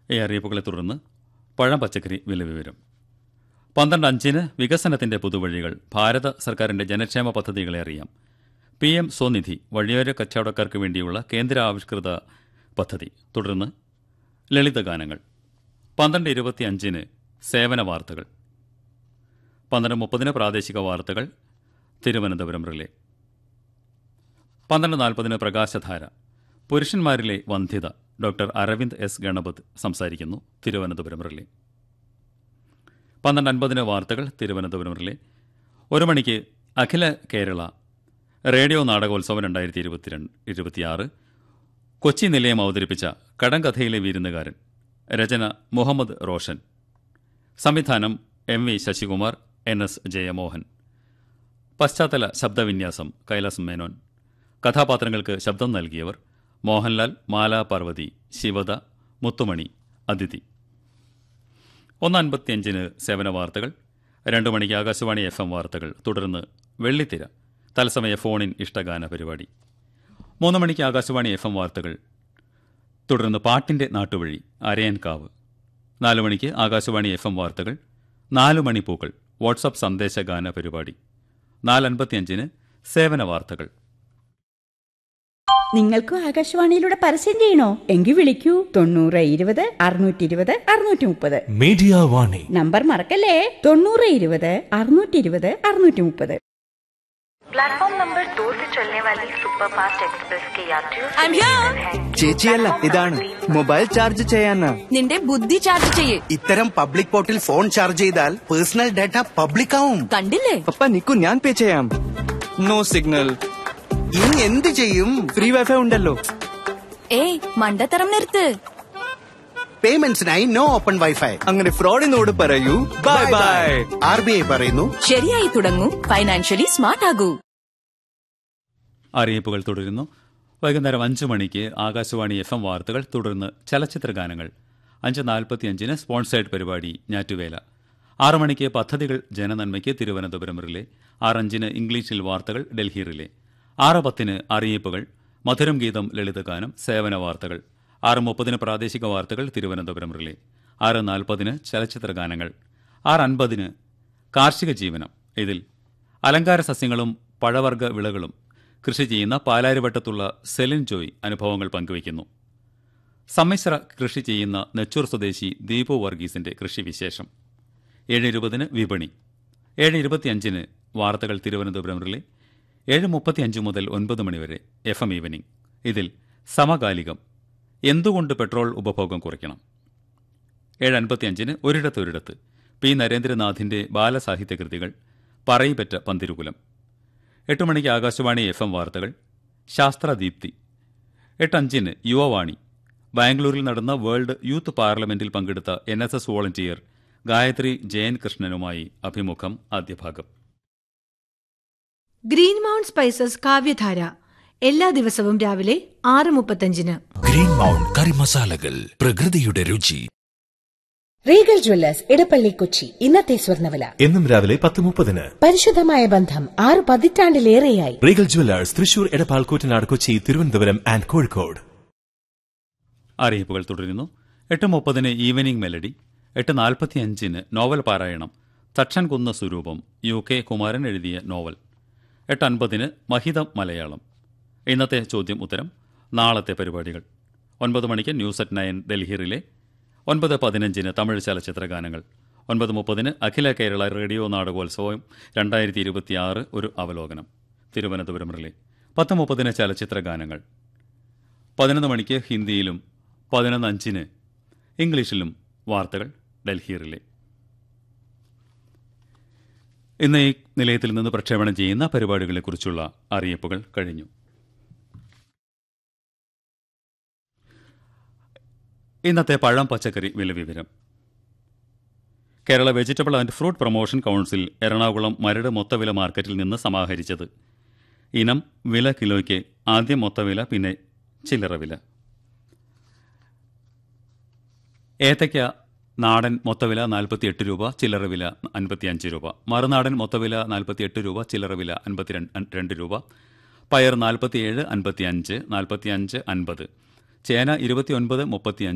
ഈ അറിയിപ്പുകളെ തുടർന്ന് പഴം പച്ചക്കറി വില വിവരം പന്ത്രണ്ട് അഞ്ചിന് വികസനത്തിന്റെ പുതുവഴികൾ ഭാരത സർക്കാരിന്റെ ജനക്ഷേമ പദ്ധതികളെ അറിയാം പി എം സ്വനിധി വഴിയോര കച്ചവടക്കാർക്ക് വേണ്ടിയുള്ള കേന്ദ്ര ആവിഷ്കൃത പദ്ധതി തുടർന്ന് ലളിതഗാനങ്ങൾ പന്ത്രണ്ട് ഇരുപത്തി അഞ്ചിന് സേവന വാർത്തകൾ പന്ത്രണ്ട് മുപ്പതിന് പ്രാദേശിക വാർത്തകൾ തിരുവനന്തപുരം റിലേ പന്ത്രണ്ട് നാൽപ്പതിന് പ്രകാശധാര പുരുഷന്മാരിലെ വന്ധ്യത ഡോക്ടർ അരവിന്ദ് എസ് ഗണപത് സംസാരിക്കുന്നു തിരുവനന്തപുരം റിലേ പന്ത്രണ്ട് അൻപതിന് വാർത്തകൾ തിരുവനന്തപുരം റിലേ ഒരു മണിക്ക് അഖില കേരള റേഡിയോ നാടകോത്സവം രണ്ടായിരത്തി ഇരുപത്തിരണ്ട് ഇരുപത്തിയാറ് കൊച്ചി നിലയം അവതരിപ്പിച്ച കടങ്കഥയിലെ വീരുന്നുകാരൻ രചന മുഹമ്മദ് റോഷൻ സംവിധാനം M V Sasikumar N S Jayamohan പശ്ചാത്തല ശബ്ദവിന്യാസം കൈലാസ് മേനോൻ കഥാപാത്രങ്ങൾക്ക് ശബ്ദം നൽകിയവർ മോഹൻലാൽ മാലാ പാർവതി ശിവദ മുത്തുമണി അതിഥി ഒന്ന് അൻപത്തിയഞ്ചിന് സേവന വാർത്തകൾ രണ്ടു മണിക്ക് ആകാശവാണി എഫ് എം വാർത്തകൾ തുടർന്ന് വെള്ളിത്തിര തത്സമയ ഫോണിൻ ഇഷ്ടഗാന പരിപാടി മൂന്ന് മണിക്ക് ആകാശവാണി എഫ് എം വാർത്തകൾ തുടർന്ന് പാട്ടിന്റെ നാട്ടുവഴി അരയൻകാവ് നാലു മണിക്ക് ആകാശവാണി എഫ് എം വാർത്തകൾ നാലു മണി പൂക്കൾ വാട്സപ്പ് സന്ദേശഗാന പരിപാടി നാലൻപത്തിയഞ്ചിന് സേവന വാർത്തകൾ നിങ്ങൾക്കും ആകാശവാണിയിലൂടെ പരസ്യം ചെയ്യണോ എങ്കിൽ വിളിക്കൂ തൊണ്ണൂറ് ഇരുപത് അറുന്നൂറ്റി ഇരുപത് അറുന്നൂറ്റി മുപ്പത് മീഡിയ വാണി നമ്പർ മറക്കല്ലേ തൊണ്ണൂറ് ഇരുപത് അറുന്നൂറ്റി ഇരുപത് അറുന്നൂറ്റി മുപ്പത് प्लेटफॉर्म नंबर दो से चलने वाली सुपर फास्ट एक्सप्रेस के यात्रियों से I'm here. निवेदन है ചേച്ചിയല്ല ഇതാണ് മൊബൈൽ ചാർജ് ചെയ്യാനാ നിന്റെ ബുദ്ധി ചാർജ് ചെയ്യേ ഇത്തരം പബ്ലിക് പോർട്ടിൽ ഫോൺ ചാർജ് ചെയ്താൽ പേഴ്സണൽ ഡാറ്റ പബ്ലിക് ആവും കണ്ടില്ലേ പപ്പ നിക്കു ഞാൻ പേ ചെയ്യാം നോ സിഗ്നൽ ഇനി എന്ത് ചെയ്യും ഫ്രീ വൈഫൈ ഉണ്ടല്ലോ ഏയ് മണ്ടത്തരം നിർത്ത് പേയ്മെന്റ്സിനായി നോ ഓപ്പൺ വൈഫൈ അങ്ങനെ ഫ്രോഡിനോട് പറയൂ bye bye R B I പറയുന്നു ശരിയായി തുടങ്ങൂ ഫൈനാൻഷ്യലി സ്മാർട്ട് ആകൂ അറിയിപ്പുകൾ തുടരുന്നു വൈകുന്നേരം അഞ്ചു മണിക്ക് ആകാശവാണി എഫ് എം വാർത്തകൾ തുടർന്ന് ചലച്ചിത്ര ഗാനങ്ങൾ അഞ്ച് നാൽപ്പത്തിയഞ്ചിന് സ്പോൺസേഡ് പരിപാടി ഞാറ്റുവേല ആറ് മണിക്ക് പദ്ധതികൾ ജനനന്മയ്ക്ക് തിരുവനന്തപുരം റിലേ ആറഞ്ചിന് ഇംഗ്ലീഷിൽ വാർത്തകൾ ഡൽഹി റിലേ ആറ് പത്തിന് അറിയിപ്പുകൾ മധുരം ഗീതം ലളിതഗാനം സേവന വാർത്തകൾ ആറ് മുപ്പതിന് പ്രാദേശിക വാർത്തകൾ തിരുവനന്തപുരം റിലേ ആറ് നാൽപ്പതിന് ചലച്ചിത്ര ഗാനങ്ങൾ ആറ് അൻപതിന് കാർഷിക ജീവനം ഇതിൽ അലങ്കാര സസ്യങ്ങളും പഴവർഗ്ഗ വിളകളും കൃഷി ചെയ്യുന്ന പാലാരിവട്ടത്തുള്ള സെലിൻ ജോയ് അനുഭവങ്ങൾ പങ്കുവയ്ക്കുന്നു സമ്മിശ്ര കൃഷി ചെയ്യുന്ന നെച്ചൂർ സ്വദേശി ദീപു വർഗീസിന്റെ കൃഷിവിശേഷം ഏഴ് ഇരുപതിന് വിപണി ഏഴ് ഇരുപത്തിയഞ്ചിന് വാർത്തകൾ തിരുവനന്തപുരം റിലേ ഏഴ് മുപ്പത്തിയഞ്ച് മുതൽ ഒൻപത് മണിവരെ എഫ് എം ഈവനിംഗ് ഇതിൽ സമകാലികം എന്തുകൊണ്ട് പെട്രോൾ ഉപഭോഗം കുറയ്ക്കണം ഏഴ് അൻപത്തിയഞ്ചിന് ഒരിടത്ത് ഒരിടത്ത് പി നരേന്ദ്രനാഥിന്റെ ബാലസാഹിത്യ കൃതികൾ പറയിപ്പറ്റ പന്തിരുകുലം എട്ട് മണിക്ക് ആകാശവാണി എഫ് എം വാർത്തകൾ ശാസ്ത്രദീപ്തി എട്ടഞ്ചിന് യുവവാണി ബാംഗ്ലൂരിൽ നടന്ന വേൾഡ് യൂത്ത് പാർലമെന്റിൽ പങ്കെടുത്ത N S S volunteer Gayathri Jayan കൃഷ്ണനുമായി അഭിമുഖം ആദ്യഭാഗം ഗ്രീൻ മൗണ്ട് സ്പൈസസ് കാവ്യധാര എല്ലാ ദിവസവും രാവിലെ ആറ് മുപ്പത്തഞ്ചിന് ഗ്രീൻ മൗണ്ട് കറി മസാലകൾ പ്രകൃതിയുടെ രുചി റീഗൽ ജ്വല്ലേഴ്സ് ഇടപ്പള്ളി കൊച്ചി ഇന്നത്തെ സ്വർണ്ണവില എന്നും രാവിലെ പത്ത് മുപ്പതിന് പരിശുദ്ധമായ ബന്ധം ആറ് പതിറ്റാണ്ടിലേറെയായി Regal jewellers Thrissur Edappal Koottanad Kochi Thiruvananthapuram and Kozhikode അറിയിപ്പുകൾ തുടരുന്നു എട്ട് മുപ്പതിന് ഈവനിംഗ് മെലഡി എട്ട് നാൽപ്പത്തിയഞ്ചിന് നോവൽ പാരായണം തക്ഷൻ കുന്ന സ്വരൂപം യു കെ കുമാരൻ എഴുതിയ നോവൽ എട്ട് അൻപതിന് മഹിതം മലയാളം ഇന്നത്തെ ചോദ്യം ഉത്തരം നാളത്തെ പരിപാടികൾ ഒൻപത് മണിക്ക് ന്യൂസ് അറ്റ് നയൻ ഡൽഹിയിലെ ഒൻപത് പതിനഞ്ചിന് തമിഴ് ചലച്ചിത്ര ഗാനങ്ങൾ ഒൻപത് മുപ്പതിന് അഖില കേരള റേഡിയോ നാടകോത്സവം രണ്ടായിരത്തി ഇരുപത്തിയാറ് ഒരു അവലോകനം തിരുവനന്തപുരം റിലേ പത്ത് മുപ്പതിന് ചലച്ചിത്ര ഗാനങ്ങൾ പതിനൊന്ന് മണിക്ക് ഹിന്ദിയിലും പതിനൊന്ന് അഞ്ചിന് ഇംഗ്ലീഷിലും വാർത്തകൾ ഡൽഹി റിലേ ഇന്ന് ഈ നിലയത്തിൽ നിന്ന് പ്രക്ഷേപണം ചെയ്യുന്ന പരിപാടികളെക്കുറിച്ചുള്ള അറിയിപ്പുകൾ കഴിഞ്ഞു ഇന്നത്തെ പഴം പച്ചക്കറി വില വിവരം Kerala vegetable and fruit promotion council Ernakulam Maradu മൊത്തവില മാർക്കറ്റിൽ നിന്ന് സമാഹരിച്ചത് ഇനം വില കിലോയ്ക്ക് ആദ്യം മൊത്തവില പിന്നെ ചില്ലറ വില ഏത്തയ്ക്ക നാടൻ മൊത്തവില നാൽപ്പത്തിയെട്ട് രൂപ ചില്ലറ വില അൻപത്തിയഞ്ച് രൂപ മറുനാടൻ മൊത്തവില നാൽപ്പത്തിയെട്ട് രൂപ ചില്ലറ വില അൻപത്തി രണ്ട് രൂപ പയർ നാൽപ്പത്തിയേഴ് അൻപത്തിയഞ്ച് നാൽപ്പത്തിയഞ്ച് അൻപത് ചേന ഇരുപത്തിയൊൻപത് മുപ്പത്തിയഞ്ച്